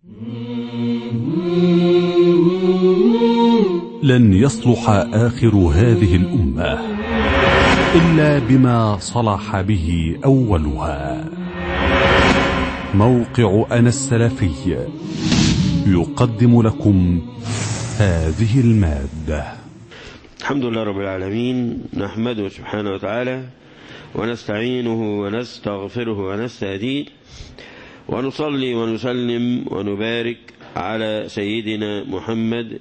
لن يصلح آخر هذه الأمة إلا بما صلح به أولها موقع أنا السلفي يقدم لكم هذه المادة الحمد لله رب العالمين نحمده سبحانه وتعالى ونستعينه ونستغفره ونستهديه ونصلي ونسلم ونبارك على سيدنا محمد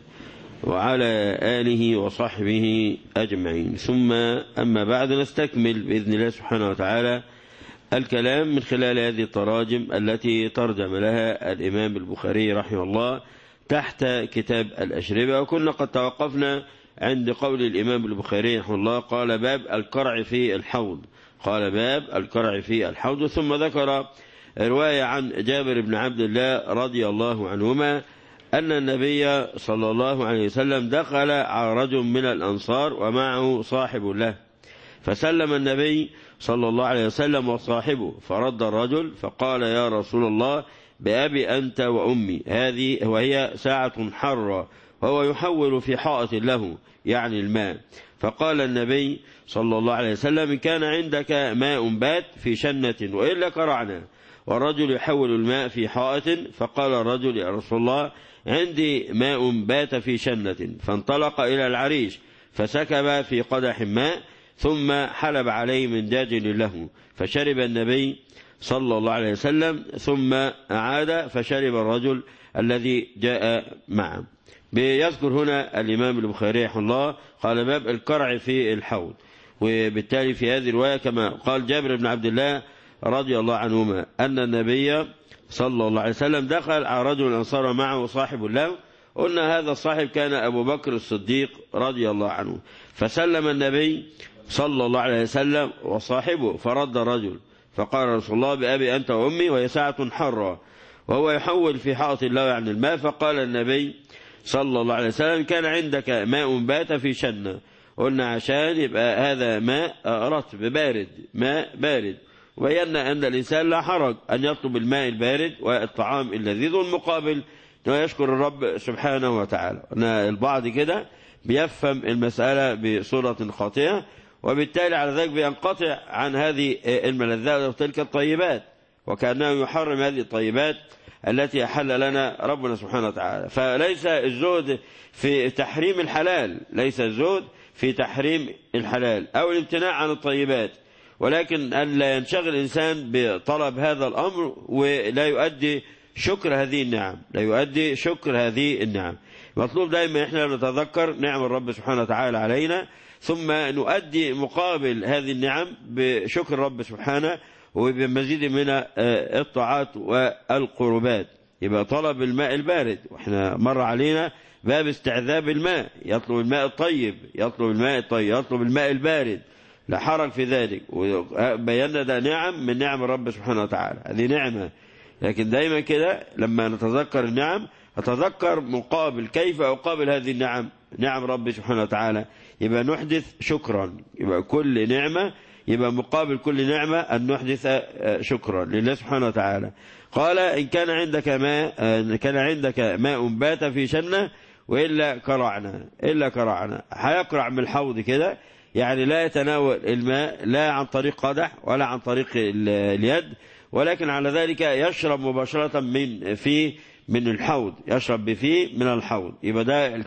وعلى آله وصحبه أجمعين ثم أما بعد نستكمل بإذن الله سبحانه وتعالى الكلام من خلال هذه التراجم التي ترجم لها الإمام البخاري رحمه الله تحت كتاب الأشربة وكنا قد توقفنا عند قول الإمام البخاري رحمه الله قال باب الكرع في الحوض قال باب الكرع في الحوض ثم ذكر رواية عن جابر بن عبد الله رضي الله عنهما أن النبي صلى الله عليه وسلم دخل على رجل من الأنصار ومعه صاحب له فسلم النبي صلى الله عليه وسلم وصاحبه فرد الرجل فقال يا رسول الله بأبي أنت وأمي هذه وهي ساعة حرة وهو يحول في حائط له يعني الماء فقال النبي صلى الله عليه وسلم إن كان عندك ماء بات في شنة وإلا كرعنا والرجل يحول الماء في حائط فقال الرجل يا رسول الله عندي ماء بات في شنة فانطلق إلى العريش فسكب في قدح ماء ثم حلب عليه من داجل له فشرب النبي صلى الله عليه وسلم ثم أعاد فشرب الرجل الذي جاء معه بيذكر هنا الإمام البخاري رحمه الله قال باب الكرع في الحوض وبالتالي في هذه الرواية كما قال جابر بن عبد الله رضي الله عنهما أن النبي صلى الله عليه وسلم دخل على رجل أنصار معه صاحب له قلنا هذا الصاحب كان أبو بكر الصديق رضي الله عنه فسلم النبي صلى الله عليه وسلم وصاحبه فرد الرجل فقال رسول الله بأبي أنت وأمي وهي ساعة حرة وهو يحول في حائط الله عن الماء فقال النبي صلى الله عليه وسلم كان عندك ماء بات في شنة قلنا عشان يبقى هذا ماء رطب بارد ماء بارد وبينا أن الإنسان لا حرج أن يطلب الماء البارد والطعام اللذيذ والمقابل يشكر الرب سبحانه وتعالى البعض كده بيفهم المسألة بصورة خاطئة وبالتالي على ذلك بينقطع عن هذه الملذات وتلك الطيبات وكأنه يحرم هذه الطيبات التي أحل لنا ربنا سبحانه وتعالى فليس الزهد في تحريم الحلال ليس الزهد في تحريم الحلال أو الامتناع عن الطيبات ولكن أن لا ينشغل الإنسان بطلب هذا الأمر ولا يؤدي شكر هذه النعم لا يؤدي شكر هذه النعم مطلوب دائما إحنا نتذكر نعم الرب سبحانه وتعالى علينا ثم نؤدي مقابل هذه النعم بشكر الرب سبحانه وبمزيد من الطاعات والقربات يبقى طلب الماء البارد واحنا مر علينا باب استعذاب الماء يطلب الماء الطيب يطلب الماء الطيب يطلب الماء البارد لا حرج في ذلك وبينا ده نعم من نعم الرب سبحانه وتعالى هذه نعمة لكن دايما كده لما نتذكر النعم أتذكر مقابل كيف أقابل هذه النعم نعم رب سبحانه وتعالى يبقى نحدث شكرا يبقى كل نعمة يبقى مقابل كل نعمة أن نحدث شكرا لله سبحانه وتعالى قال إن كان عندك ماء إن كان عندك ماء بات في شنة وإلا كرعنا إلا كرعنا هيقرع من الحوض كده يعني لا يتناول الماء لا عن طريق قدح ولا عن طريق اليد ولكن على ذلك يشرب مباشرة من في من الحوض يشرب بفيه من الحوض يبقى ده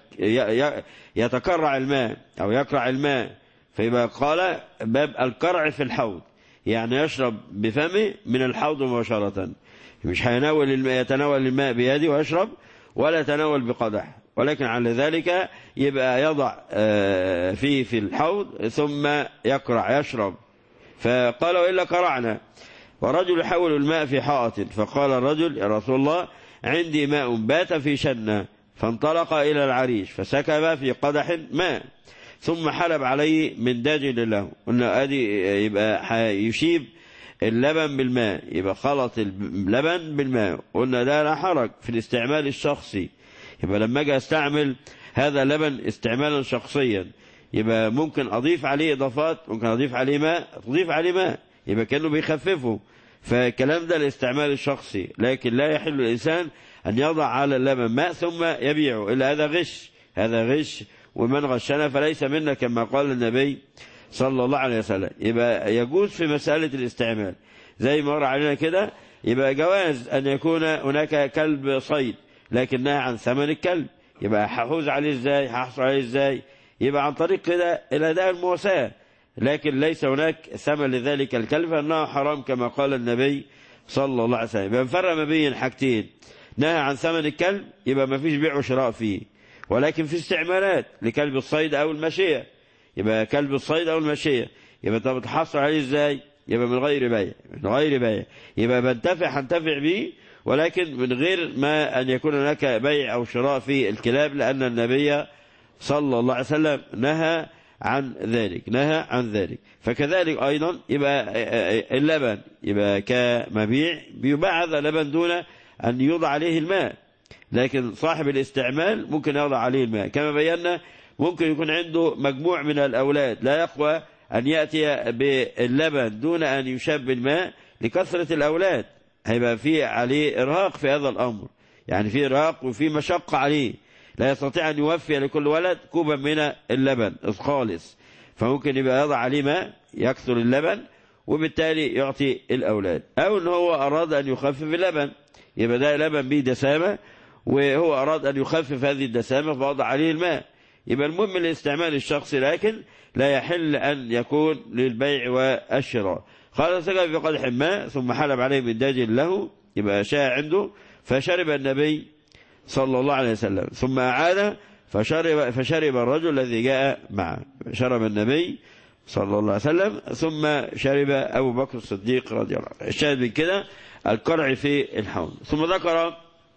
يتكرع الماء أو يكرع الماء فيبقى قال باب الكرع في الحوض يعني يشرب بفمه من الحوض مباشرة مش هيناول الماء يتناول الماء بيده ويشرب ولا يتناول بقدح ولكن على ذلك يبقى يضع فيه في الحوض ثم يكرع يشرب فقال وإلا كرعنا ورجل يحول الماء في حائط فقال الرجل يا رسول الله عندي ماء بات في شنة فانطلق إلى العريش فسكب في قدح ماء ثم حلب عليه من داجل له قلنا ادي يبقى يشيب اللبن بالماء يبقى خلط اللبن بالماء قلنا ده لا حرج في الاستعمال الشخصي يبقى لما اجي استعمل هذا اللبن استعمالا شخصيا يبقى ممكن اضيف عليه اضافات ممكن اضيف عليه ماء تضيف عليه ماء يبقى كانه بيخففه فالكلام ده الاستعمال الشخصي لكن لا يحل الإنسان أن يضع على اللبن ماء ثم يبيعه إلا هذا غش هذا غش ومن غشنا فليس منا كما قال النبي صلى الله عليه وسلم يبقى يجوز في مسألة الاستعمال زي ما مر علينا كده يبقى جواز أن يكون هناك كلب صيد لكن نهى عن ثمن الكلب يبقى هحوز عليه ازاي هحصل عليه ازاي يبقى عن طريق كده الأداء المواساة لكن ليس هناك ثمن لذلك الكلب فإنه حرام كما قال النبي صلى الله عليه وسلم يبقى نفرق ما بين حاجتين نهى عن ثمن الكلب يبقى ما فيش بيع وشراء فيه ولكن في استعمالات لكلب الصيد أو المشية يبقى كلب الصيد أو المشية يبقى طب تحصل عليه ازاي يبقى من غير بيع من غير بيع يبقى بنتفع هنتفع به ولكن من غير ما أن يكون هناك بيع أو شراء في الكلاب لأن النبي صلى الله عليه وسلم نهى عن ذلك نهى عن ذلك فكذلك أيضا يبقى اللبن يبقى كمبيع بيباع هذا اللبن دون أن يوضع عليه الماء لكن صاحب الاستعمال ممكن يوضع عليه الماء كما بينا ممكن يكون عنده مجموع من الأولاد لا يقوى أن يأتي باللبن دون أن يشب الماء لكثرة الأولاد هيبقى في عليه إرهاق في هذا الأمر يعني في إرهاق وفي مشقة عليه لا يستطيع أن يوفي لكل ولد كوبا من اللبن خالص فممكن يبقى يضع عليه ماء يكثر اللبن وبالتالي يعطي الأولاد أو أن هو أراد أن يخفف اللبن يبقى ده لبن به دسامة وهو أراد أن يخفف هذه الدسامة فوضع عليه الماء يبقى المهم الاستعمال الشخصي لكن لا يحل أن يكون للبيع والشراء قال سقى في قدح ماء ثم حلب عليه من داج له يبقى شاء عنده فشرب النبي صلى الله عليه وسلم ثم أعاد فشرب, فشرب الرجل الذي جاء معه شرب النبي صلى الله عليه وسلم ثم شرب أبو بكر الصديق رضي الله عنه الشاهد من كده القرع في الحوض ثم ذكر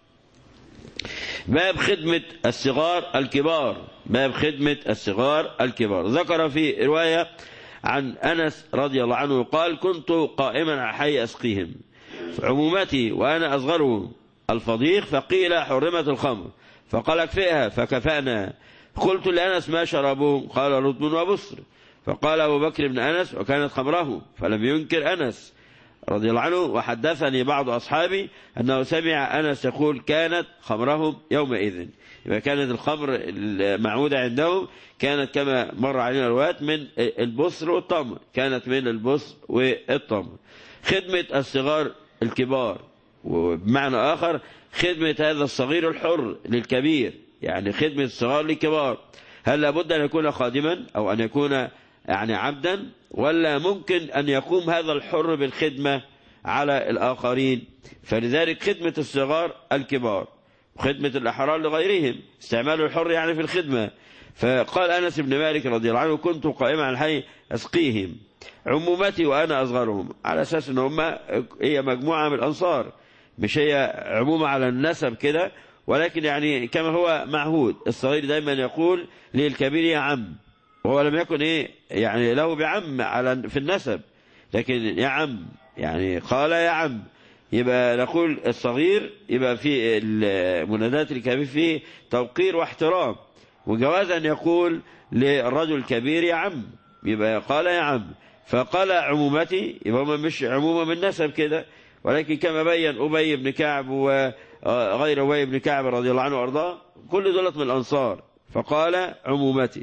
باب خدمة الصغار الكبار باب خدمة الصغار الكبار ذكر في رواية عن أنس رضي الله عنه قال كنت قائما على حي أسقيهم عمومتي وأنا أصغرهم الفضيخ فقيل حرمت الخمر فقال اكفئها فكفأنا قلت لأنس ما شربوا قال رطب وبصر فقال أبو بكر بن أنس وكانت خمره فلم ينكر أنس رضي الله عنه وحدثني بعض أصحابي أنه سمع أنس يقول كانت خمرهم يومئذ يبقى كانت الخمر المعودة عندهم كانت كما مر علينا الوقت من البصر والتمر كانت من البصر والتمر خدمة الصغار الكبار وبمعنى آخر خدمة هذا الصغير الحر للكبير يعني خدمة الصغار للكبار هل لابد أن يكون خادما أو أن يكون يعني عبدا ولا ممكن أن يقوم هذا الحر بالخدمة على الآخرين فلذلك خدمة الصغار الكبار وخدمة الأحرار لغيرهم استعمال الحر يعني في الخدمة فقال أنس بن مالك رضي الله عنه كنت قائما على الحي أسقيهم عمومتي وأنا أصغرهم على أساس أن هم هي مجموعة من الأنصار مش هي عمومة على النسب كده ولكن يعني كما هو معهود الصغير دايما يقول للكبير يا عم وهو لم يكن ايه يعني له بعم على في النسب لكن يا عم يعني قال يا عم يبقى نقول الصغير يبقى في المنادات الكبير فيه توقير واحترام وجواز أن يقول للرجل الكبير يا عم يبقى قال يا عم فقال عمومتي يبقى هم مش عمومة من نسب كده ولكن كما بين أبي بن كعب وغير أبي بن كعب رضي الله عنه وأرضاه كل دولة من الأنصار فقال عمومتي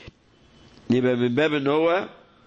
يبقى من باب ان هو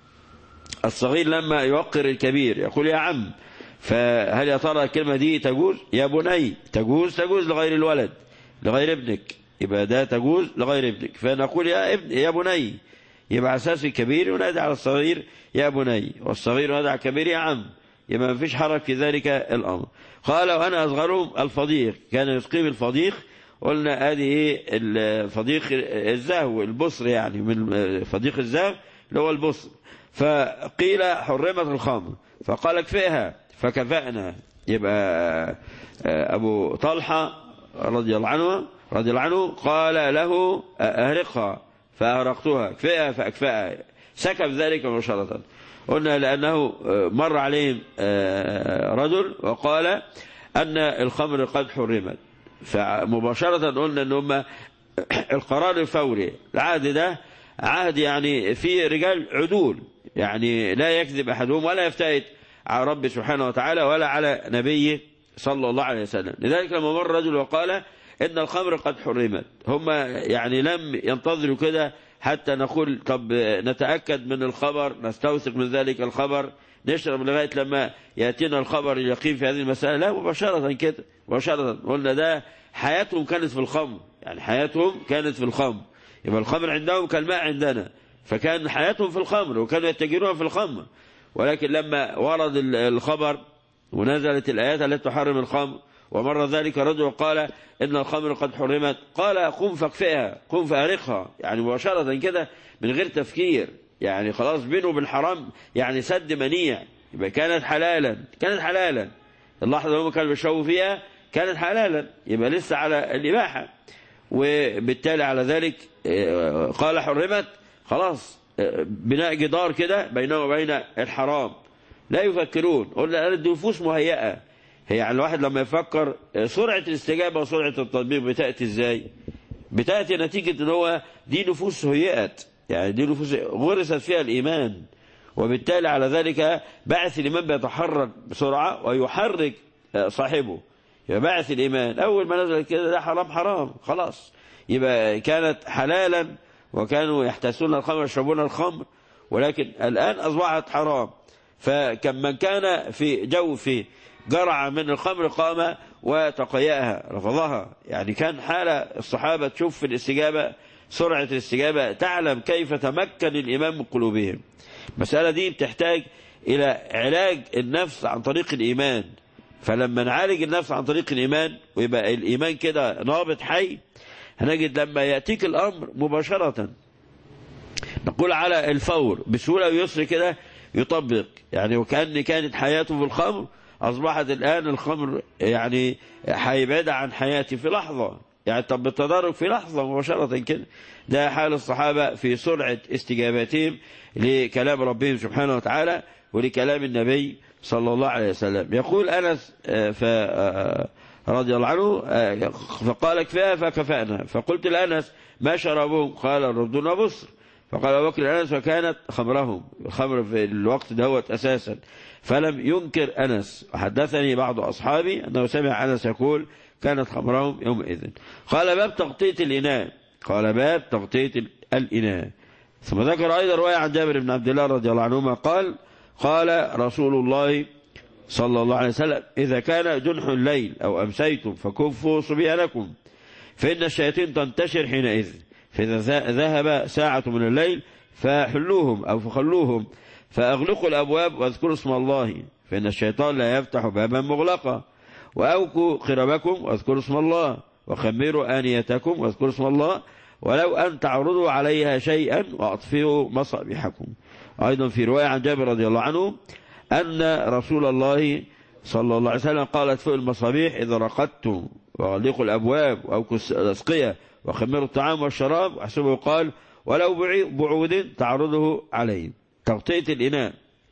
الصغير لما يوقر الكبير يقول يا عم فهل يا ترى الكلمة دي تجوز يا بني تجوز تجوز لغير الولد لغير ابنك يبقى ده تجوز لغير ابنك فنقول يا ابن يا بني يبقى أساس الكبير ينادي على الصغير يا بني والصغير ينادي على الكبير يا عم يبقى ما فيش حرج في ذلك الأمر قال وأنا أصغرهم الفضيخ كان يسقيم الفضيخ قلنا هذه ايه الفضيخ الزهو البصر يعني من فضيخ الزهو اللي هو البصر فقيل حرمت الخمر فقال اكفئها فكفأنا يبقى أبو طلحة رضي الله عنه رضي الله عنه قال له أهرقها فأهرقتها اكفئها فأكفأها سكب ذلك مباشرة قلنا لأنه مر عليهم رجل وقال أن الخمر قد حرمت فمباشرة قلنا ان هم القرار الفوري العهد ده عهد يعني في رجال عدول يعني لا يكذب أحدهم ولا يفتئت على رب سبحانه وتعالى ولا على نبيه صلى الله عليه وسلم لذلك لما مر رجل وقال إن الخمر قد حرمت هم يعني لم ينتظروا كده حتى نقول طب نتأكد من الخبر نستوثق من ذلك الخبر نشرب لغاية لما يأتينا الخبر اليقين في هذه المسألة لا مباشرة كده مباشرة قلنا ده حياتهم كانت في الخمر يعني حياتهم كانت في الخمر يبقى الخمر عندهم كالماء عندنا فكان حياتهم في الخمر وكانوا يتجرون في الخمر ولكن لما ورد الخبر ونزلت الآيات التي تحرم الخمر ومر ذلك رجل وقال إن الخمر قد حرمت قال قم فاكفئها قم فارقها يعني مباشرة كده من غير تفكير يعني خلاص بينه بالحرام يعني سد منيع يبقى كانت حلالا كانت حلالا اللحظة اللي هم كانوا بيشربوا فيها كانت حلالا يبقى لسه على الإباحة وبالتالي على ذلك قال حرمت خلاص بناء جدار كده بينه وبين الحرام لا يفكرون قلنا النفوس مهيئة هي يعني الواحد لما يفكر سرعة الاستجابة وسرعة التطبيق بتأتي ازاي بتأتي نتيجة ان هو دي نفوس هيئت يعني دي نفوس غرست فيها الإيمان وبالتالي على ذلك بعث الإيمان بيتحرك بسرعة ويحرك صاحبه يبقى بعث الإيمان أول ما نزل كده ده حرام حرام خلاص يبقى كانت حلالا وكانوا يحتسون الخمر يشربون الخمر ولكن الآن أصبحت حرام فكم من كان في جوف جرع من الخمر قام وتقيأها رفضها يعني كان حالة الصحابة تشوف في الاستجابة سرعة الاستجابة تعلم كيف تمكن الإيمان من قلوبهم المسألة دي بتحتاج إلى علاج النفس عن طريق الإيمان فلما نعالج النفس عن طريق الإيمان ويبقى الإيمان كده نابض حي هنجد لما يأتيك الأمر مباشرة نقول على الفور بسهولة ويسر كده يطبق يعني وكأن كانت حياته في الخمر أصبحت الآن الخمر يعني هيبعد عن حياتي في لحظة يعني طب بالتدرج في لحظة مباشرة كده ده حال الصحابة في سرعة استجاباتهم لكلام ربهم سبحانه وتعالى ولكلام النبي صلى الله عليه وسلم يقول أنس رضي الله عنه فقال كفاها فكفأنا فقلت لأنس ما شربهم قال ردنا بصر فقال أبو بكر أنس وكانت خمرهم الخمر في الوقت دوت أساسا فلم ينكر أنس وحدثني بعض أصحابي أنه سمع أنس يقول كانت خمرهم يومئذ قال باب تغطية الإناء قال باب تغطية الإناء ثم ذكر أيضا رواية عن جابر بن عبد الله رضي الله عنهما قال قال رسول الله صلى الله عليه وسلم إذا كان جنح الليل أو أمسيتم فكفوا صبيانكم فإن الشياطين تنتشر حينئذ فإذا ذهب ساعة من الليل فحلوهم أو فخلوهم فأغلقوا الأبواب واذكروا اسم الله فإن الشيطان لا يفتح بابا مغلقا وأوكوا قربكم واذكروا اسم الله وخمروا آنيتكم واذكروا اسم الله ولو أن تعرضوا عليها شيئا وأطفئوا مصابيحكم أيضا في رواية عن جابر رضي الله عنه أن رسول الله صلى الله عليه وسلم قال اطفئوا المصابيح إذا رقدتم وغلقوا الأبواب وأوكوا الأسقية وخمروا الطعام والشراب وحسبه قال ولو بعود تعرضه عليه تغطية الإناء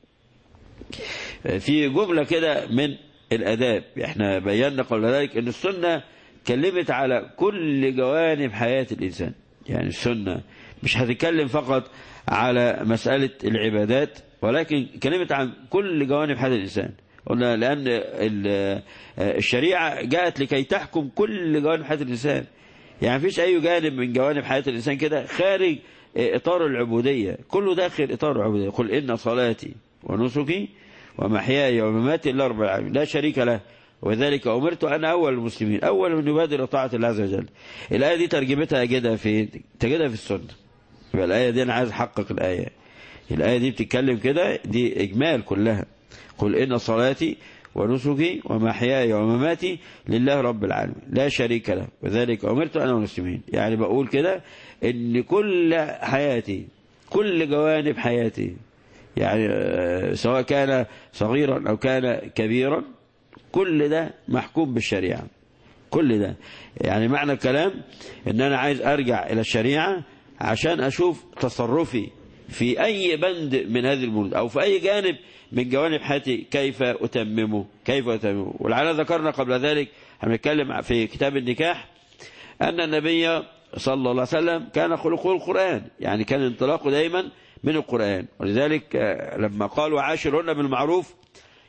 في جملة كده من الأداب احنا بينا قبل ذلك أن السنة كلمت على كل جوانب حياة الإنسان يعني السنة مش هتتكلم فقط على مسألة العبادات ولكن كلمت عن كل جوانب حياة الإنسان قلنا لأن الشريعة جاءت لكي تحكم كل جوانب حياة الإنسان يعني فيش أي جانب من جوانب حياة الإنسان كده خارج إطار العبودية كله داخل إطار العبودية قل إن صلاتي ونسكي ومحياي ومماتي لله رب العالمين لا شريك له وذلك أمرت أنا أول المسلمين أول من يبادر طاعة الله عز وجل الآية دي ترجمتها أجدها في تجدها في السنة يبقى الآية دي أنا عايز أحقق الآية الآية دي بتتكلم كده دي إجمال كلها قل إن صلاتي ونسكي ومحياي ومماتي لله رب العالمين لا شريك له وذلك أمرت أنا والمسلمين يعني بقول كده إن كل حياتي كل جوانب حياتي يعني سواء كان صغيرا أو كان كبيرا كل ده محكوم بالشريعة كل ده يعني معنى الكلام ان انا عايز ارجع الى الشريعة عشان اشوف تصرفي في اي بند من هذه البنود او في اي جانب من جوانب حياتي كيف اتممه كيف اتممه ولعل ذكرنا قبل ذلك هنتكلم في كتاب النكاح ان النبي صلى الله عليه وسلم كان خلقه القرآن يعني كان انطلاقه دايما من القرآن ولذلك لما قالوا عاشرهن بالمعروف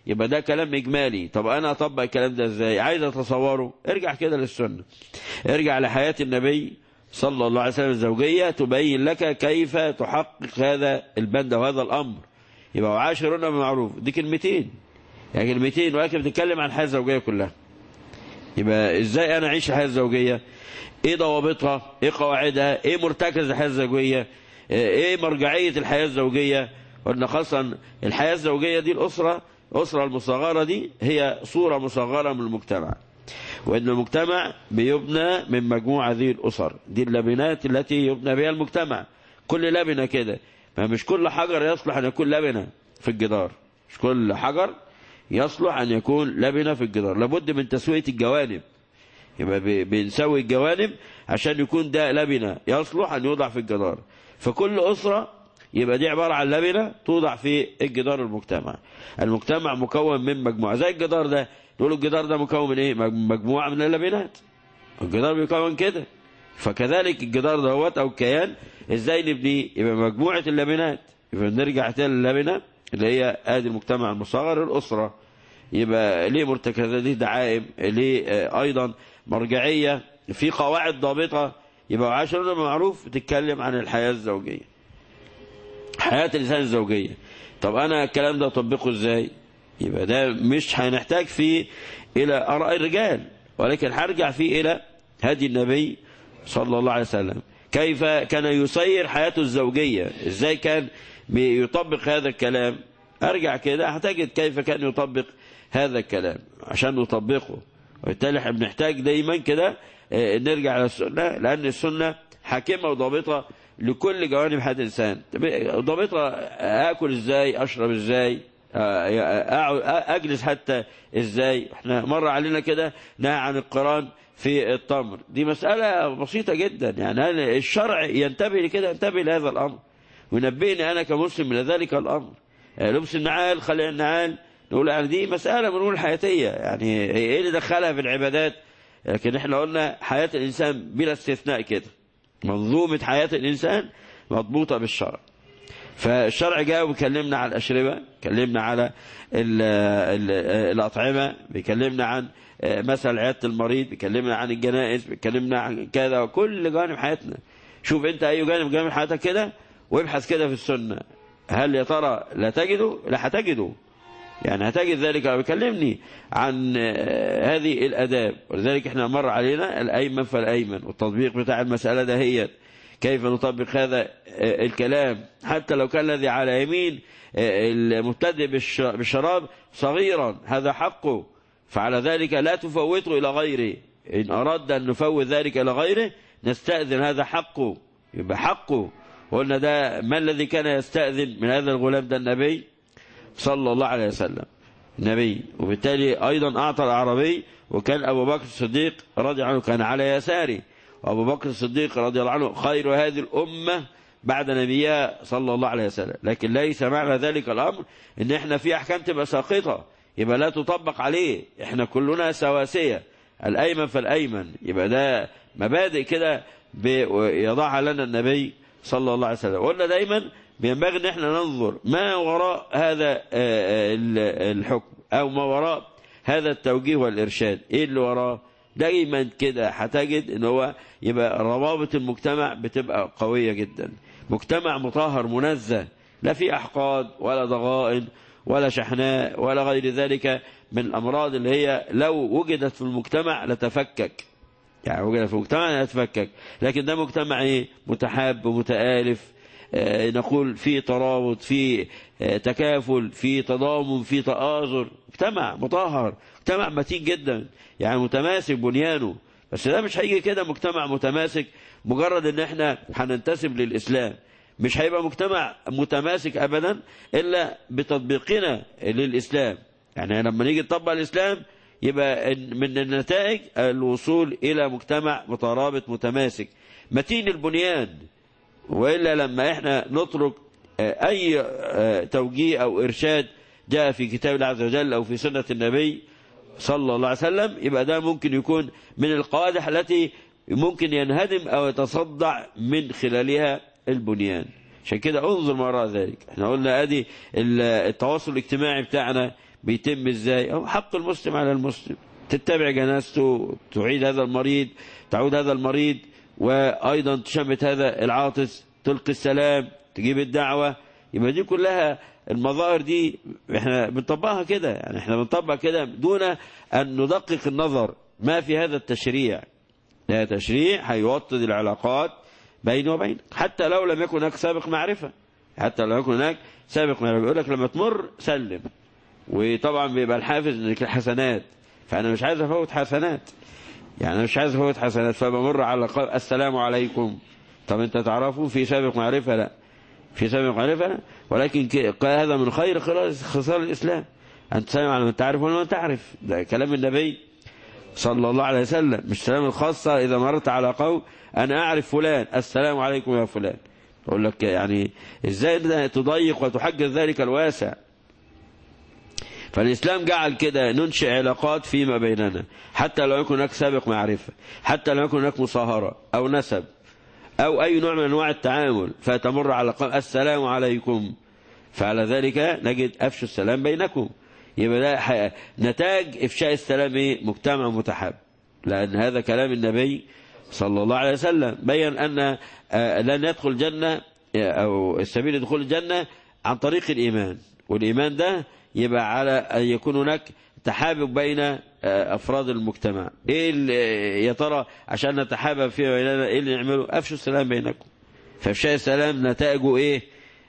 يبقى ده كلام إجمالي طب أنا أطبق الكلام ده إزاي عايز أتصوره ارجع كده للسنة ارجع لحياة النبي صلى الله عليه وسلم الزوجية تبين لك كيف تحقق هذا البند وهذا الأمر يبقى وعاشرون بالمعروف دي كلمتين يعني كلمتين ولكن بتتكلم عن الحياة الزوجية كلها يبقى ازاي انا اعيش الحياة الزوجية ايه ضوابطها ايه قواعدها ايه مرتكز الحياة الزوجية ايه مرجعية الحياة الزوجية قلنا خاصة الحياة الزوجية دي الأسرة الأسرة المصغرة دي هي صورة مصغرة من المجتمع وأن المجتمع بيبنى من مجموعة هذه الأسر دي اللبنات التي يبنى بها المجتمع كل لبنة كده ما مش كل حجر يصلح أن يكون لبنة في الجدار مش كل حجر يصلح أن يكون لبنة في الجدار لابد من تسوية الجوانب يبقى بنسوي الجوانب عشان يكون ده لبنة يصلح أن يوضع في الجدار فكل أسرة يبقى دي عبارة عن لبنة توضع في الجدار المجتمع المجتمع مكون من مجموعة زي الجدار ده نقول الجدار ده مكون من ايه مجموعة من اللبنات الجدار بيكون كده فكذلك الجدار دوت او الكيان ازاي نبنيه يبقى مجموعة اللبنات يبقى نرجع تاني للبنة اللي هي ادي المجتمع المصغر الاسرة يبقى ليه مرتكزات ليه دعائم ليه ايضا مرجعية في قواعد ضابطة يبقى عشرة معروف تتكلم عن الحياة الزوجية حياة الإنسان الزوجية طب أنا الكلام ده أطبقه إزاي يبقى ده مش هنحتاج فيه إلى آراء الرجال ولكن هرجع فيه إلى هدي النبي صلى الله عليه وسلم كيف كان يسير حياته الزوجية إزاي كان يطبق هذا الكلام أرجع كده هتجد كيف كان يطبق هذا الكلام عشان نطبقه وبالتالي احنا بنحتاج دايما كده نرجع للسنة لأن السنة حاكمة وضابطة لكل جوانب حياة الإنسان ضابطة أكل إزاي أشرب إزاي أجلس حتى إزاي احنا مر علينا كده نهى عن القرآن في التمر دي مسألة بسيطة جدا يعني الشرع ينتبه لكده ينتبه لهذا الأمر وينبهني أنا كمسلم إلى ذلك الأمر لبس النعال خلع النعال نقول يعني دي مسألة بنقول حياتية يعني ايه اللي دخلها في العبادات لكن احنا قلنا حياة الإنسان بلا استثناء كده منظومة حياة الإنسان مضبوطة بالشرع فالشرع جاء وبيكلمنا عن الأشربة كلمنا على ال ال الأطعمة بيكلمنا عن مثل عيادة المريض بيكلمنا عن الجنائز بيكلمنا عن كذا وكل جانب حياتنا شوف انت اي جانب جانب حياتك كده وابحث كده في السنة هل يا ترى لا تجده لا هتجده يعني هتجد ذلك بيكلمني عن هذه الأداب ولذلك احنا مر علينا الأيمن فالأيمن والتطبيق بتاع المسألة ده هي كيف نطبق هذا الكلام حتى لو كان الذي على يمين المبتدئ بالشراب صغيرا هذا حقه فعلى ذلك لا تفوته إلى غيره إن أراد أن نفوت ذلك إلى غيره نستأذن هذا حقه يبقى حقه قلنا ده ما الذي كان يستأذن من هذا الغلام ده النبي صلى الله عليه وسلم نبي وبالتالي أيضا أعطى العربي وكان أبو بكر الصديق رضي عنه كان على يساره وأبو بكر الصديق رضي الله عنه خير هذه الأمة بعد نبيها صلى الله عليه وسلم لكن ليس معنى ذلك الأمر إن إحنا في أحكام تبقى ساقطة يبقى لا تطبق عليه إحنا كلنا سواسية الأيمن فالأيمن يبقى ده مبادئ كده يضعها لنا النبي صلى الله عليه وسلم قلنا دايما بينبغي ان احنا ننظر ما وراء هذا الحكم او ما وراء هذا التوجيه والارشاد ايه اللي وراه دايما كده هتجد ان هو يبقى روابط المجتمع بتبقى قوية جدا مجتمع مطهر منزه لا في احقاد ولا ضغائن ولا شحناء ولا غير ذلك من الامراض اللي هي لو وجدت في المجتمع لتفكك يعني وجدت في المجتمع لتفكك لكن ده مجتمع ايه متحاب متآلف نقول في ترابط في تكافل في تضامن في تآزر مجتمع مطهر مجتمع متين جدا يعني متماسك بنيانه بس ده مش هيجي كده مجتمع متماسك مجرد ان احنا هننتسب للإسلام مش هيبقى مجتمع متماسك أبدا إلا بتطبيقنا للإسلام يعني لما نيجي نطبق الإسلام يبقى من النتائج الوصول إلى مجتمع مترابط متماسك متين البنيان وإلا لما احنا نترك أي توجيه أو إرشاد جاء في كتاب الله عز وجل أو في سنة النبي صلى الله عليه وسلم يبقى ده ممكن يكون من القوادح التي ممكن ينهدم أو يتصدع من خلالها البنيان عشان كده انظر ما وراء ذلك احنا قلنا ادي التواصل الاجتماعي بتاعنا بيتم ازاي أو حق المسلم على المسلم تتبع جنازته تعيد هذا المريض تعود هذا المريض وأيضا تشمت هذا العاطس تلقي السلام تجيب الدعوة يبقى دي كلها المظاهر دي احنا بنطبقها كده يعني احنا بنطبق كده دون أن ندقق النظر ما في هذا التشريع ده تشريع هيوطد العلاقات بيني وبينك حتى لو لم يكن هناك سابق معرفة حتى لو يكن هناك سابق معرفة يقول لك لما تمر سلم وطبعا بيبقى الحافز انك الحسنات فانا مش عايز افوت حسنات يعني انا مش عايز افوت حسنات فبمر على قول السلام عليكم طب انت تعرفوا في سابق معرفة لا في سابق معرفة لا ولكن هذا من خير خصال الاسلام ان تسلم على من تعرف ومن تعرف ده كلام النبي صلى الله عليه وسلم مش سلام الخاصة إذا مررت على قوم أنا أعرف فلان السلام عليكم يا فلان أقول لك يعني إزاي تضيق وتحجز ذلك الواسع فالإسلام جعل كده ننشئ علاقات فيما بيننا حتى لو يكون هناك سابق معرفة حتى لو يكون هناك مصاهرة أو نسب أو أي نوع من أنواع التعامل فتمر على قوم السلام عليكم فعلى ذلك نجد أفشوا السلام بينكم يبقى ده نتاج إفشاء السلام إيه؟ مجتمع متحاب لأن هذا كلام النبي صلى الله عليه وسلم بين أن لن يدخل الجنة أو السبيل لدخول الجنة عن طريق الإيمان والإيمان ده يبقى على أن يكون هناك تحابب بين أفراد المجتمع إيه يا ترى عشان نتحابب فيما بيننا إيه اللي نعمله أفشوا السلام بينكم فإفشاء السلام نتائجه إيه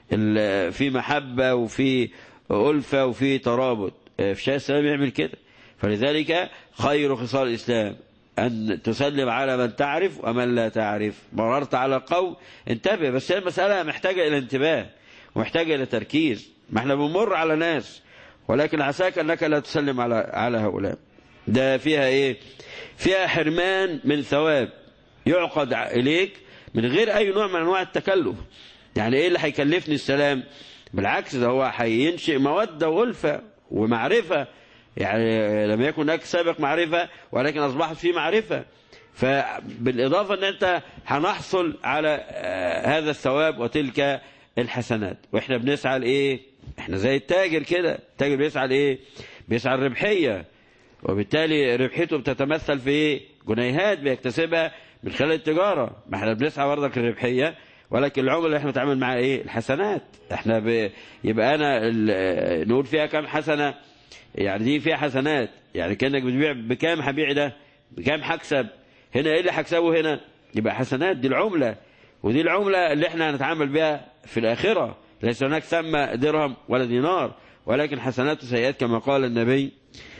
في محبة وفي ألفة وفي ترابط إفشاء السلام يعمل كده فلذلك خير خصال الإسلام أن تسلم على من تعرف ومن لا تعرف مررت على قوم انتبه بس هي المسألة محتاجة إلى انتباه ومحتاجة إلى تركيز ما احنا بنمر على ناس ولكن عساك أنك لا تسلم على على هؤلاء ده فيها إيه فيها حرمان من ثواب يعقد إليك من غير أي نوع من أنواع التكلف يعني إيه اللي هيكلفني السلام بالعكس ده هو هينشئ مودة وألفة ومعرفة يعني لم يكن هناك سابق معرفة ولكن أصبحت في معرفة فبالإضافة أن أنت هنحصل على هذا الثواب وتلك الحسنات وإحنا بنسعى لإيه إحنا زي التاجر كده التاجر بيسعى لإيه بيسعى الربحية وبالتالي ربحيته بتتمثل في إيه جنيهات بيكتسبها من خلال التجارة ما احنا بنسعى برضك الربحية ولكن العمل اللي احنا بنتعامل معاه ايه الحسنات احنا ب... يبقى انا ال... نقول فيها كم حسنة يعني دي فيها حسنات يعني كأنك بتبيع بكام هبيع ده بكام هكسب هنا ايه اللي هكسبه هنا يبقى حسنات دي العملة ودي العملة اللي احنا هنتعامل بها في الآخرة ليس هناك ثم درهم ولا دينار ولكن حسنات وسيئات كما قال النبي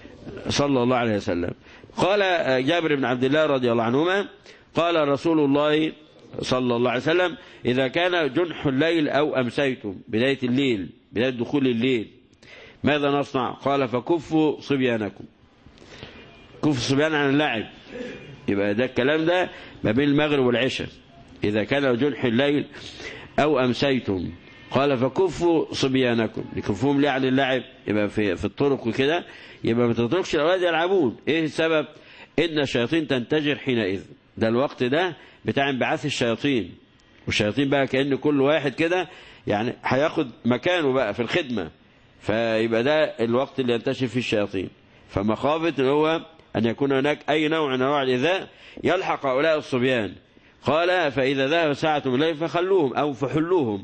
صلى الله عليه وسلم قال جابر بن عبد الله رضي الله عنهما قال رسول الله صلى الله عليه وسلم إذا كان جنح الليل أو أمسيتم بداية الليل بداية دخول الليل ماذا نصنع قال فكفوا صبيانكم كفوا الصبيان عن اللعب يبقى ده الكلام ده ما بين المغرب والعشاء إذا كان جنح الليل أو أمسيتم قال فكفوا صبيانكم يكفوهم ليه عن اللعب يبقى في, في الطرق وكده يبقى ما تتركش الأولاد يلعبون إيه السبب إن الشياطين تنتجر حينئذ ده الوقت ده بتاع انبعاث الشياطين والشياطين بقى كأن كل واحد كده يعني هياخد مكانه بقى في الخدمة فيبقى ده الوقت اللي ينتشر فيه الشياطين فمخافة اللي هو أن يكون هناك أي نوع من أنواع الإذاء يلحق هؤلاء الصبيان قال فإذا ذهب ساعة من الليل فخلوهم أو فحلوهم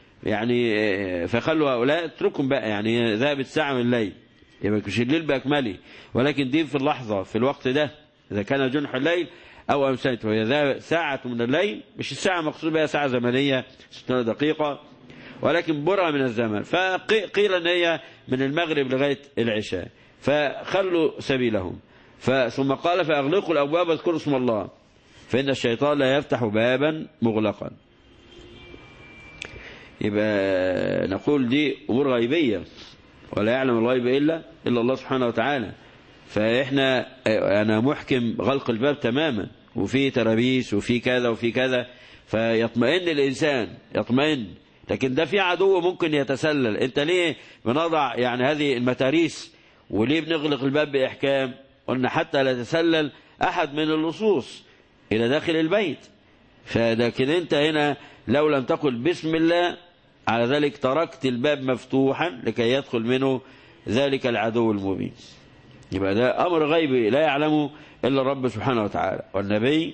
يعني فخلوا هؤلاء اتركهم بقى يعني ذهبت ساعة من الليل يبقى مش الليل بأكمله ولكن دي في اللحظة في الوقت ده إذا كان جنح الليل أو أمسيت وهي ذهب ساعة من الليل مش الساعة مقصود بها ساعة زمنية 60 دقيقة ولكن برهة من الزمن فقيل أن هي من المغرب لغاية العشاء فخلوا سبيلهم ثم قال فأغلقوا الأبواب واذكروا اسم الله فإن الشيطان لا يفتح بابا مغلقا يبقى نقول دي أمور غيبية ولا يعلم الغيب إلا إلا الله سبحانه وتعالى فإحنا أنا محكم غلق الباب تماما وفي ترابيس وفي كذا وفي كذا فيطمئن الإنسان يطمئن لكن ده في عدو ممكن يتسلل انت ليه بنضع يعني هذه المتاريس وليه بنغلق الباب بإحكام قلنا حتى لا يتسلل أحد من اللصوص إلى داخل البيت فلكن انت هنا لو لم تقل بسم الله على ذلك تركت الباب مفتوحا لكي يدخل منه ذلك العدو المبين يبقى ده أمر غيبي لا يعلمه إلا الرب سبحانه وتعالى والنبي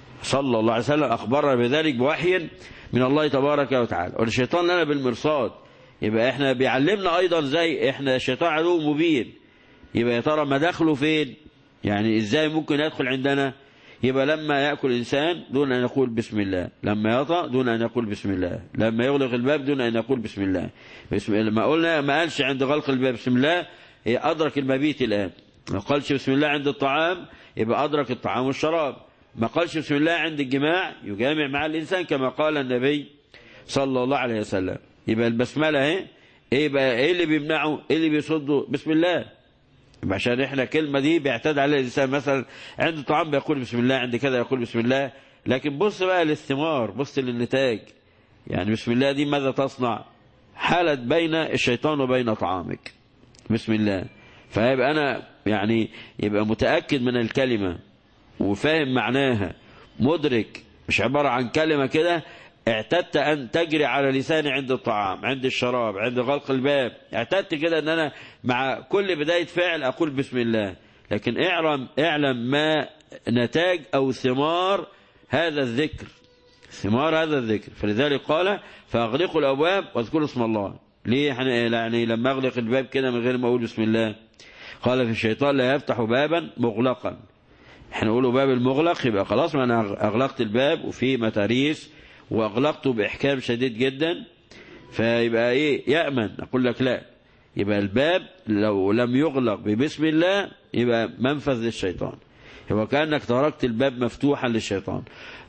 صلى الله عليه وسلم أخبرنا بذلك بوحي من الله تبارك وتعالى والشيطان لنا بالمرصاد يبقى احنا بيعلمنا أيضا زي احنا الشيطان عدو مبين يبقى يا ترى مداخله فين يعني ازاي ممكن يدخل عندنا يبقى لما يأكل إنسان دون أن يقول بسم الله لما يطأ دون أن يقول بسم الله لما يغلق الباب دون أن يقول بسم الله بسم الله ما قلنا ما قالش عند غلق الباب بسم الله هي أدرك المبيت الآن ما قالش بسم الله عند الطعام يبقى أدرك الطعام والشراب ما قالش بسم الله عند الجماع يجامع مع الإنسان كما قال النبي صلى الله عليه وسلم يبقى البسملة اهي ايه بقى ايه اللي بيمنعه ايه اللي بيصده بسم الله عشان احنا كلمة دي بيعتاد عليها الإنسان مثلا عند طعام بيقول بسم الله عند كذا يقول بسم الله لكن بص بقى للثمار بص للنتاج يعني بسم الله دي ماذا تصنع حالت بين الشيطان وبين طعامك بسم الله فيبقى أنا يعني يبقى متأكد من الكلمة وفاهم معناها مدرك مش عبارة عن كلمة كده اعتدت أن تجري على لساني عند الطعام عند الشراب عند غلق الباب اعتدت كده أن أنا مع كل بداية فعل أقول بسم الله لكن اعلم, اعلم ما نتاج أو ثمار هذا الذكر ثمار هذا الذكر فلذلك قال فأغلقوا الأبواب واذكروا اسم الله ليه يعني لما أغلق الباب كده من غير ما أقول بسم الله قال في الشيطان لا يفتح بابا مغلقا احنا نقوله باب المغلق يبقى خلاص ما أنا أغلقت الباب وفي متاريس وأغلقته بإحكام شديد جدا فيبقى إيه يأمن أقول لك لا يبقى الباب لو لم يغلق ببسم الله يبقى منفذ للشيطان يبقى كأنك تركت الباب مفتوحا للشيطان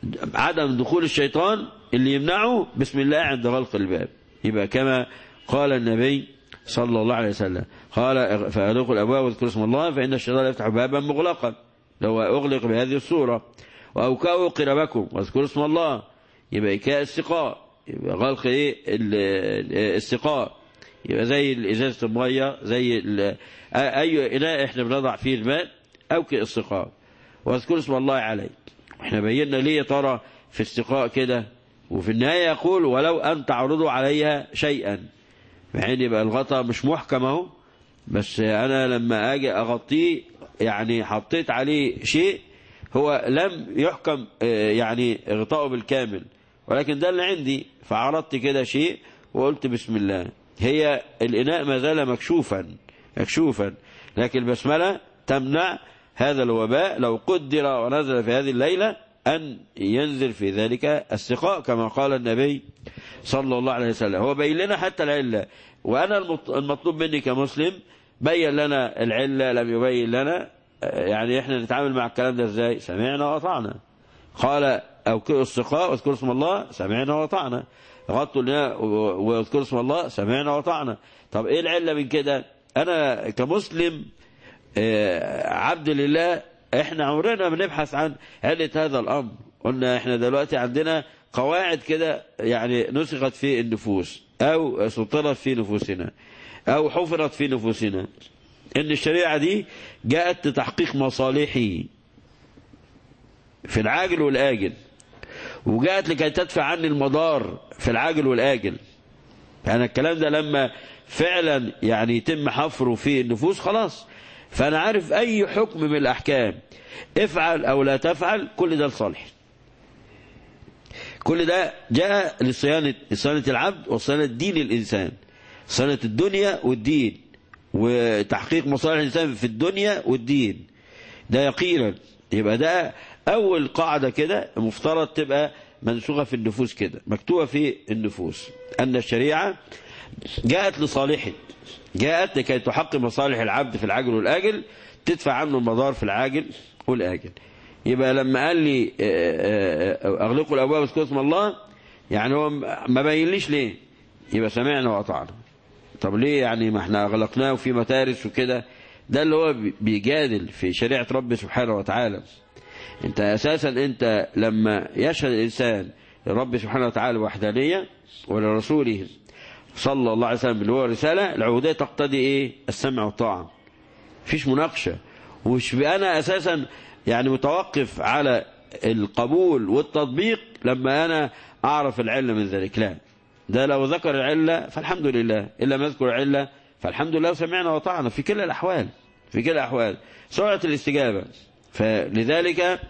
عدم دخول الشيطان اللي يمنعه بسم الله عند غلق الباب يبقى كما قال النبي صلى الله عليه وسلم قال فأغلقوا الأبواب واذكروا اسم الله فإن الشيطان يفتح بابا مغلقا لو أغلق بهذه الصورة وأوكاوا قربكم واذكروا اسم الله يبقى إكاء السقاء يبقى غلق إيه السقاء يبقى زي إزازة المية زي أي إناء إحنا بنضع فيه الماء أوكئ السقاء واذكروا اسم الله عليه احنا بينا ليه ترى في السقاء كده وفي النهاية يقول ولو أن تعرضوا عليها شيئا مع ان يبقى الغطاء مش محكم اهو بس انا لما اجي اغطيه يعني حطيت عليه شيء هو لم يحكم يعني غطاؤه بالكامل ولكن ده اللي عندي فعرضت كده شيء وقلت بسم الله هي الإناء ما زال مكشوفا مكشوفا لكن البسملة تمنع هذا الوباء لو قدر ونزل في هذه الليلة أن ينزل في ذلك السقاء كما قال النبي صلى الله عليه وسلم هو بين لنا حتى العلة وأنا المطلوب مني كمسلم بين لنا العلة لم يبين لنا يعني احنا نتعامل مع الكلام ده ازاي سمعنا وأطعنا قال أوكئوا السقاء واذكروا اسم الله سمعنا وأطعنا غطوا الناء واذكروا اسم الله سمعنا وأطعنا طب ايه العلة من كده انا كمسلم عبد لله احنا عمرنا بنبحث عن علة هذا الامر قلنا احنا دلوقتي عندنا قواعد كده يعني نسخت في النفوس او سطرت في نفوسنا او حفرت في نفوسنا ان الشريعة دي جاءت لتحقيق مصالحي في العاجل والآجل وجاءت لكي تدفع عني المضار في العاجل والآجل يعني الكلام ده لما فعلا يعني يتم حفره في النفوس خلاص فأنا عارف أي حكم من الأحكام افعل أو لا تفعل كل ده لصالح كل ده جاء لصيانة, لصيانة العبد وصيانة دين الإنسان صيانة الدنيا والدين وتحقيق مصالح الإنسان في الدنيا والدين ده يقينا يبقى ده أول قاعدة كده مفترض تبقى منسوخة في النفوس كده مكتوبة في النفوس أن الشريعة جاءت لصالحه جاءت لكي تحقق مصالح العبد في العاجل والآجل تدفع عنه المضار في العاجل والآجل يبقى لما قال لي أغلقوا الأبواب واذكروا اسم الله يعني هو ما بينليش ليه يبقى سمعنا وأطعنا طب ليه يعني ما احنا أغلقناه وفي متارس وكده ده اللي هو بيجادل في شريعة رب سبحانه وتعالى انت اساسا انت لما يشهد الانسان لرب سبحانه وتعالى وحدانية ولرسوله صلى الله عليه وسلم اللي هو رسالة العبودية تقتضي ايه السمع والطاعة فيش مناقشة ومش انا اساسا يعني متوقف على القبول والتطبيق لما انا اعرف العلة من ذلك لا ده لو ذكر العلة فالحمد لله إلا ما يذكر العلة فالحمد لله سمعنا وطعنا في كل الأحوال في كل الأحوال سرعة الاستجابة فلذلك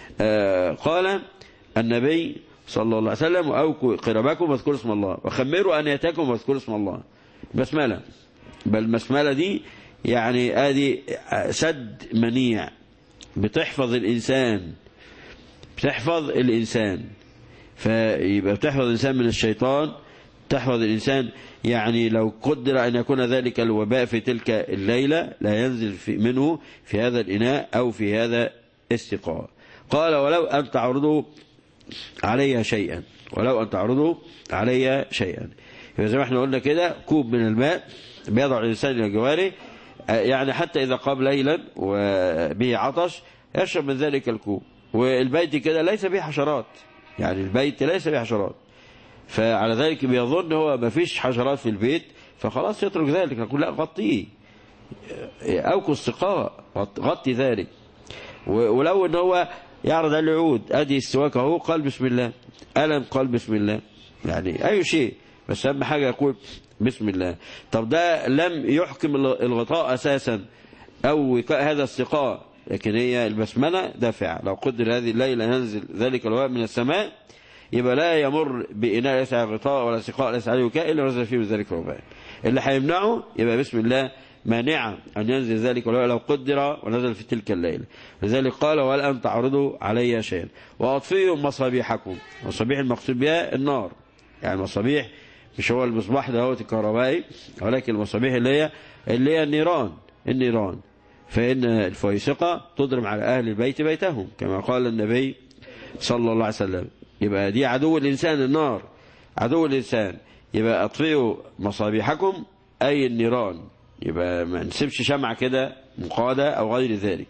قال النبي صلى الله عليه وسلم أوكوا قربكم واذكروا اسم الله وخمروا أنيتكم واذكروا اسم الله بسملة بل البسملة دي يعني ادي سد منيع بتحفظ الإنسان بتحفظ الإنسان فيبقى بتحفظ الإنسان من الشيطان تحفظ الإنسان يعني لو قدر أن يكون ذلك الوباء في تلك الليلة لا ينزل في منه في هذا الإناء أو في هذا استقاء قال ولو أن تعرضوا علي شيئا ولو أن تعرضوا علي شيئا زي ما احنا قلنا كده كوب من الماء بيضع الإنسان إلى جواره يعني حتى إذا قام ليلا وبه عطش يشرب من ذلك الكوب والبيت كده ليس به حشرات يعني البيت ليس به حشرات فعلى ذلك بيظن هو ما فيش حشرات في البيت فخلاص يترك ذلك نقول لا غطيه أوكو السقاء غطي ذلك ولو ان هو يعرض على العود ادي السواك اهو قال بسم الله ألم قال بسم الله يعني أي شيء بس أهم حاجة يقول بسم الله طب ده لم يحكم الغطاء أساسا أو هذا السقاء لكن هي البسملة دافعة لو قدر هذه الليلة ينزل ذلك الوهاب من السماء يبقى لا يمر بإناء ليس على غطاء ولا سقاء ليس عليه وكاء إلا نزل فيه ذلك الوباء اللي هيمنعه يبقى بسم الله مانعة أن ينزل ذلك الوباء لو قدر ونزل في تلك الليلة لذلك قال والآن تعرضوا علي شيئا وأطفئوا مصابيحكم مصابيح المقصود بها النار يعني مصابيح مش هو المصباح ده هو الكهربائي ولكن المصابيح اللي هي اللي هي النيران النيران فإن الفويسقة تضرم على أهل البيت بيتهم كما قال النبي صلى الله عليه وسلم يبقى دي عدو الإنسان النار عدو الإنسان يبقى أطفئوا مصابيحكم أي النيران يبقى ما نسيبش شمعة كده مقادة أو غير ذلك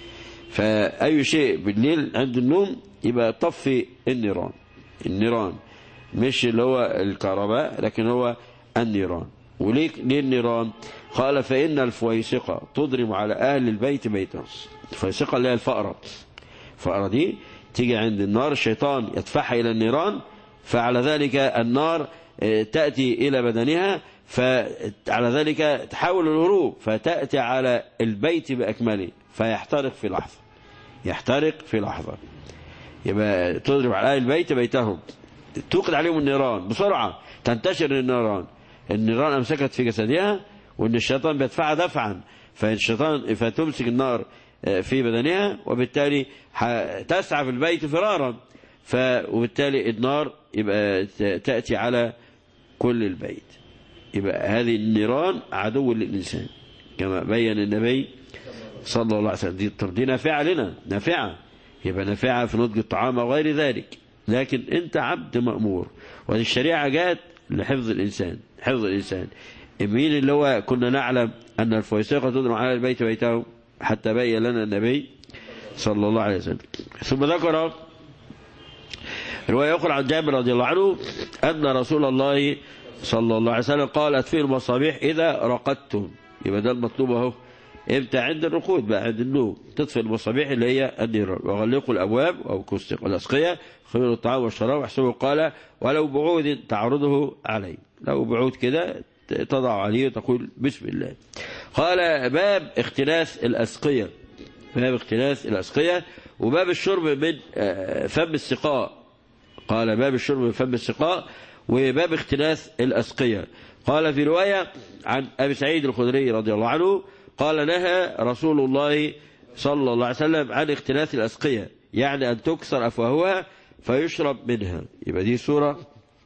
فأي شيء بالليل عند النوم يبقى طفي النيران النيران مش اللي هو الكهرباء لكن هو النيران وليه ليه النيران قال فإن الفويسقة تضرم على أهل البيت بيتهم الفويسقة اللي هي الفأرة الفأرة دي تيجي عند النار الشيطان يدفعها إلى النيران فعلى ذلك النار تأتي إلى بدنها فعلى ذلك تحاول الهروب فتأتي على البيت بأكمله فيحترق في لحظة يحترق في لحظة يبقى تضرب على أهل البيت بيتهم توقد عليهم النيران بسرعة تنتشر النيران النيران أمسكت في جسدها وأن الشيطان بيدفعها دفعا فالشيطان فتمسك النار في بدنها وبالتالي تسعى في البيت فرارا ف وبالتالي النار يبقى تأتي على كل البيت يبقى هذه النيران عدو للإنسان كما بين النبي صلى الله عليه وسلم دي, دي نافعة لنا نافعة يبقى نافعة في نضج الطعام وغير ذلك لكن انت عبد مأمور وهذه الشريعة جاءت لحفظ الإنسان حفظ الإنسان مين اللي هو كنا نعلم أن الفويسقة تضرب على البيت بيته حتى بين لنا النبي صلى الله عليه وسلم ثم ذكر رواية أخرى عن جابر رضي الله عنه أن رسول الله صلى الله عليه وسلم قال أطفئوا المصابيح إذا رقدتم يبقى ده المطلوب اهو امتى عند الرقود بقى عند النوم تطفئ المصابيح اللي هي النيران وغلقوا الأبواب أو كستق الأسقية خيروا الطعام والشراب واحسبوا قال ولو بعود تعرضه عليه لو بعود كده تضع عليه وتقول بسم الله قال باب اختلاس الأسقية باب اختلاس الأسقية وباب الشرب من فم السقاء قال باب الشرب من فم السقاء وباب اختلاس الأسقية قال في رواية عن أبي سعيد الخدري رضي الله عنه قال نهى رسول الله صلى الله عليه وسلم عن اختلاس الأسقية يعني أن تكسر أفواهها فيشرب منها يبقى دي سورة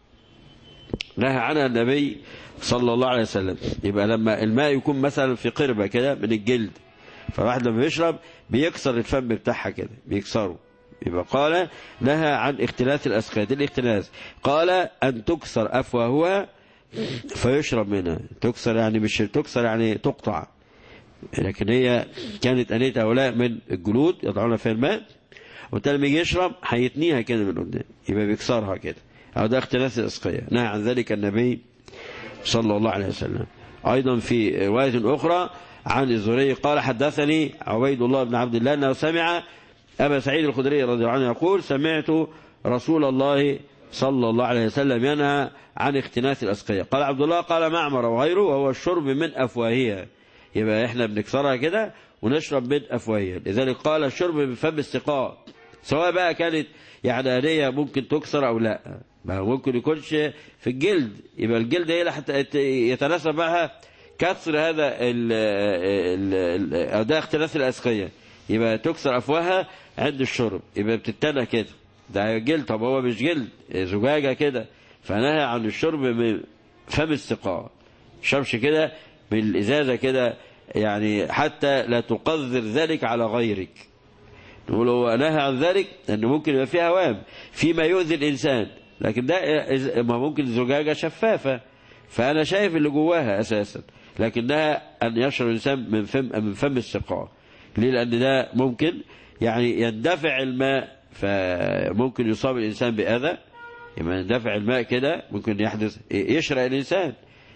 نهى عنها النبي صلى الله عليه وسلم يبقى لما الماء يكون مثلا في قربة كده من الجلد فالواحد لما بيشرب بيكسر الفم بتاعها كده بيكسره يبقى قال نهى عن اختلاس الأسقية الاختلاس قال أن تكسر أفواهها فيشرب منها تكسر يعني مش تكسر يعني تقطع لكن هي كانت أنية هؤلاء من الجلود يضعونها في الماء وبالتالي لما يجي يشرب هيتنيها كده من قدام يبقى بيكسرها كده أو ده اختلاس الأسقية نهى عن ذلك النبي صلى الله عليه وسلم أيضا في رواية أخرى عن الزهري قال حدثني عبيد الله بن عبد الله أنه سمع أبا سعيد الخدري رضي الله عنه يقول سمعت رسول الله صلى الله عليه وسلم ينهى عن اختناث الأسقية قال عبد الله قال معمر وغيره وهو الشرب من أفواهها يبقى احنا بنكسرها كده ونشرب من أفواهها لذلك قال الشرب من فم السقاء سواء بقى كانت يعني آنية ممكن تكسر أو لا ما ممكن يكونش في الجلد يبقى الجلد هي حتى يتناسب معها كسر هذا ال ال ده اختلاف الأسقية يبقى تكسر أفواهها عند الشرب يبقى بتتنى كده ده جلد طب هو مش جلد زجاجة كده فنهى عن الشرب من فم السقاء شربش كده بالإزازة كده يعني حتى لا تقذر ذلك على غيرك نقول هو نهى عن ذلك أنه ممكن يبقى فيه هوام فيما يؤذي الإنسان لكن ده ما ممكن زجاجة شفافة فأنا شايف اللي جواها أساسا لكنها أن يشرب الإنسان من فم, من فم السقاء ليه لأن ده ممكن يعني يندفع الماء فممكن يصاب الإنسان بأذى لما يندفع الماء كده ممكن يحدث يشرق الإنسان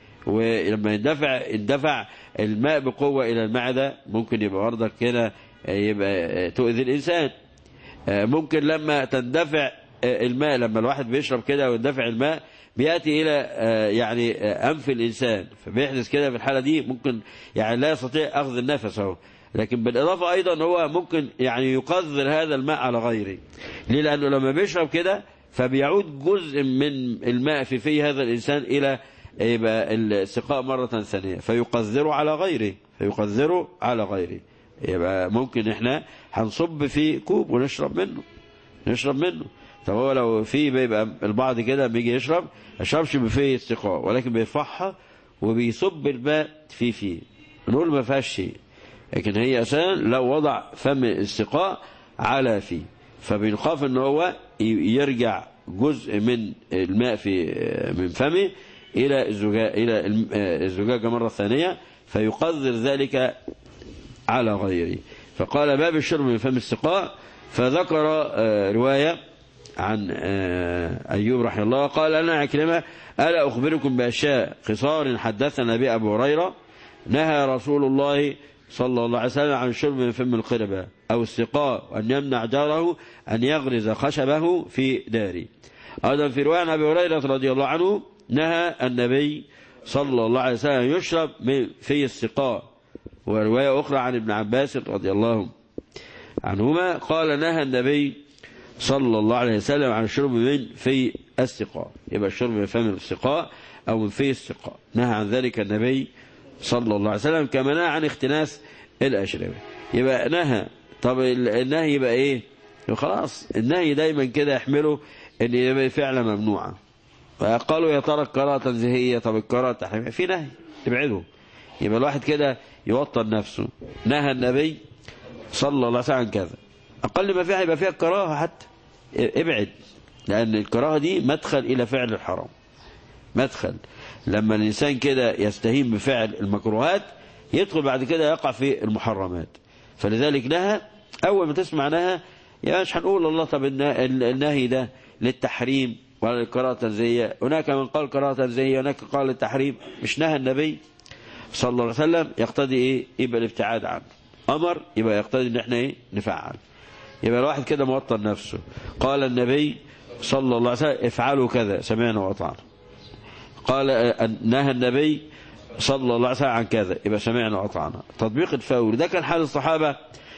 ولما يندفع يندفع الماء بقوة إلى المعدة ممكن يبقى برضك كده يبقى تؤذي الإنسان ممكن لما تندفع الماء لما الواحد بيشرب كده ويندفع الماء بيأتي إلى يعني أنف الإنسان فبيحدث كده في الحالة دي ممكن يعني لا يستطيع أخذ النفس أهو لكن بالإضافة أيضا هو ممكن يعني يقذر هذا الماء على غيره ليه لأنه لما بيشرب كده فبيعود جزء من الماء في في هذا الإنسان إلى يبقى السقاء مرة ثانية فيقذره على غيره فيقذره على غيره يبقى ممكن احنا هنصب في كوب ونشرب منه نشرب منه طب هو لو في بيبقى البعض كده بيجي يشرب ما يشربش بفيه السقاء ولكن بيرفعها وبيصب الماء في فيه نقول ما فيهاش شيء لكن هي أساسا لو وضع فم السقاء على فيه فبنخاف ان هو يرجع جزء من الماء في من فمه إلى الزجاجة إلى الزجاجة مرة ثانية فيقذر ذلك على غيره فقال باب الشرب من فم السقاء فذكر رواية عن أيوب رحمه الله قال أنا عكرمة ألا أخبركم بأشياء قصار حدثنا بها أبو هريرة نهى رسول الله صلى الله عليه وسلم عن شرب من فم القربة أو السقاء وأن يمنع جاره أن يغرز خشبه في داره أيضا في رواية عن أبي هريرة رضي الله عنه نهى النبي صلى الله عليه وسلم يشرب من في السقاء ورواية أخرى عن ابن عباس رضي الله عنهما قال نهى النبي صلى الله عليه وسلم عن الشرب من في السقاء يبقى الشرب من فم السقاء أو من في السقاء نهى عن ذلك النبي صلى الله عليه وسلم كما نهى عن اختناس الأشربة يبقى نهى طب النهي يبقى ايه خلاص النهي دايما كده يحمله ان يبقى فعلا ممنوعة فقالوا يا ترى القراءة تنزيهية طب القراءة تحريمية في نهي تبعده يبقى الواحد كده يوطن نفسه نهى النبي صلى الله عليه وسلم عن كذا أقل ما فيها يبقى فيها الكراهة حتى ابعد لأن الكراهة دي مدخل إلى فعل الحرام مدخل لما الإنسان كده يستهين بفعل المكروهات يدخل بعد كده يقع في المحرمات فلذلك نهى أول ما تسمع نهى يا مش هنقول الله طب النهي ده للتحريم ولا للقراءة التنزيهية هناك من قال قراءة تنزيهية هناك قال للتحريم مش نهى النبي صلى الله عليه وسلم يقتضي ايه يبقى الابتعاد عنه أمر يبقى يقتضي ان احنا ايه نفعل يبقى الواحد كده موطن نفسه قال النبي صلى الله عليه وسلم افعلوا كذا سمعنا وأطعنا قال نهى النبي صلى الله عليه وسلم عن كذا يبقى سمعنا وأطعنا تطبيق الفور ده كان حال الصحابة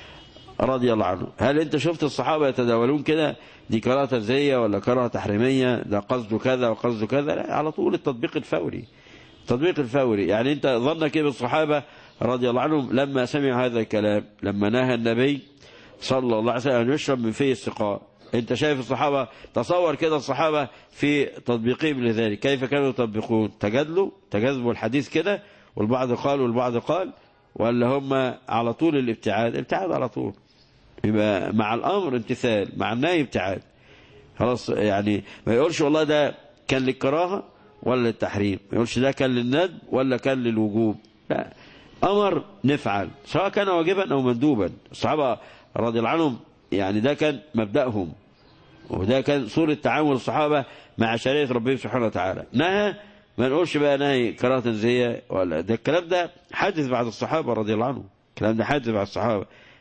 رضي الله عنه هل انت شفت الصحابة يتداولون كده دي قراءة تنزيهية ولا قراءة تحريمية ده قصده كذا وقصده كذا لا على طول التطبيق الفوري التطبيق الفوري يعني انت ظنك ايه بالصحابة رضي الله عنهم لما سمعوا هذا الكلام لما نهى النبي صلى الله عليه وسلم أن يشرب من فيه السقاء انت شايف الصحابة تصور كده الصحابة في تطبيقهم لذلك كيف كانوا يطبقون تجادلوا تجاذبوا الحديث كده والبعض قال والبعض قال ولا هم على طول الابتعاد ابتعاد على طول يبقى مع الأمر امتثال مع النهي ابتعاد خلاص يعني ما يقولش والله ده كان للكراهة ولا للتحريم ما يقولش ده كان للندب ولا كان للوجوب لا أمر نفعل سواء كان واجبا أو مندوبا الصحابة رضي الله عنهم يعني ده كان مبدأهم وده كان صورة تعامل الصحابة مع شريعة ربهم سبحانه وتعالى نهى ما نقولش بقى نهي كراهة تنزيهية ولا ده الكلام ده حادث بعد الصحابة رضي الله عنهم الكلام ده حادث بعد الصحابة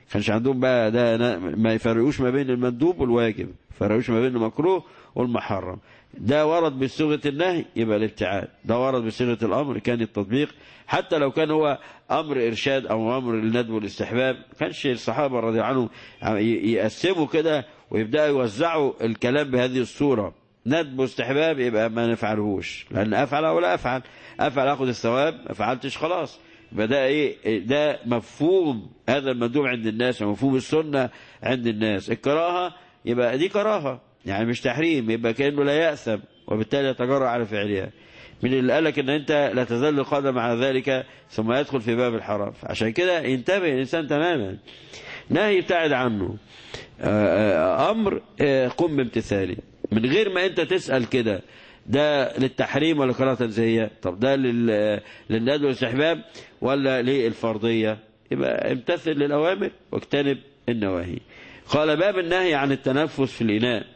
كانش عندهم بقى ده ما يفرقوش ما بين المندوب والواجب يفرقوش ما بين المكروه والمحرم ده ورد بصيغه النهي يبقى الابتعاد ده ورد بصيغه الامر كان التطبيق حتى لو كان هو امر ارشاد او امر الندب والاستحباب كانش الصحابه رضي عنهم يقسموا كده ويبداوا يوزعوا الكلام بهذه الصوره ندب واستحباب يبقى ما نفعلهوش لان افعل او لا افعل افعل اخذ الثواب ما فعلتش خلاص يبقى ده ايه ده مفهوم هذا المندوب عند الناس ومفهوم السنه عند الناس الكراهه يبقى دي كراهه يعني مش تحريم يبقى كانه لا ياثم وبالتالي يتجرأ على فعلها من اللي قال لك ان انت لا تزال القدم على ذلك ثم يدخل في باب الحرام عشان كده ينتبه الانسان تماما نهي يبتعد عنه امر قم بامتثاله من غير ما انت تسال كده ده للتحريم ولا كراهه تنزيهيه طب ده للندب والاستحباب ولا للفرضيه يبقى امتثل للاوامر واجتنب النواهي قال باب النهي عن التنفس في الاناء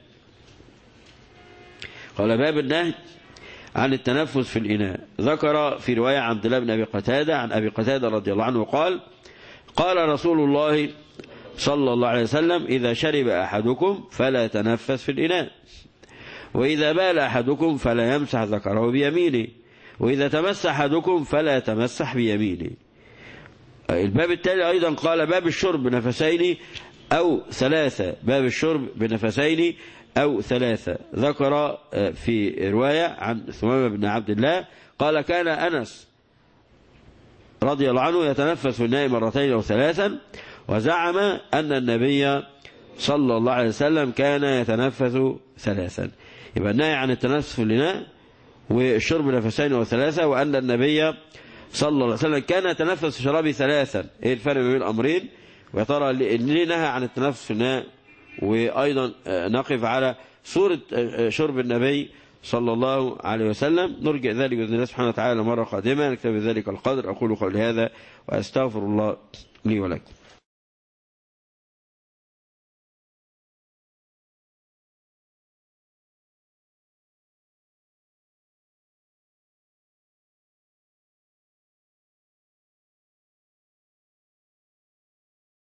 قال باب النهي عن التنفس في الإناء ذكر في رواية عن عبد الله بن أبي قتادة عن أبي قتادة رضي الله عنه قال قال رسول الله صلى الله عليه وسلم إذا شرب أحدكم فلا يتنفس في الإناء وإذا بال أحدكم فلا يمسح ذكره بيمينه وإذا تمس أحدكم فلا يتمسح بيمينه الباب التالي أيضا قال باب الشرب بنفسين أو ثلاثة باب الشرب بنفسين أو ثلاثة ذكر في رواية عن ثمامة بن عبد الله قال كان أنس رضي الله عنه يتنفس في الناء مرتين أو ثلاثا وزعم أن النبي صلى الله عليه وسلم كان يتنفس ثلاثا يبقى النهي عن التنفس في الإناء والشرب نفسين أو ثلاثة وأن النبي صلى الله عليه وسلم كان يتنفس في شرابه ثلاثا إيه الفرق بين الأمرين ويا ترى ليه نهى عن التنفس في الإناء وأيضا نقف على صورة شرب النبي صلى الله عليه وسلم نرجع ذلك بإذن الله سبحانه وتعالى مرة قادمة نكتب ذلك القدر أقول قولي هذا وأستغفر الله لي ولكم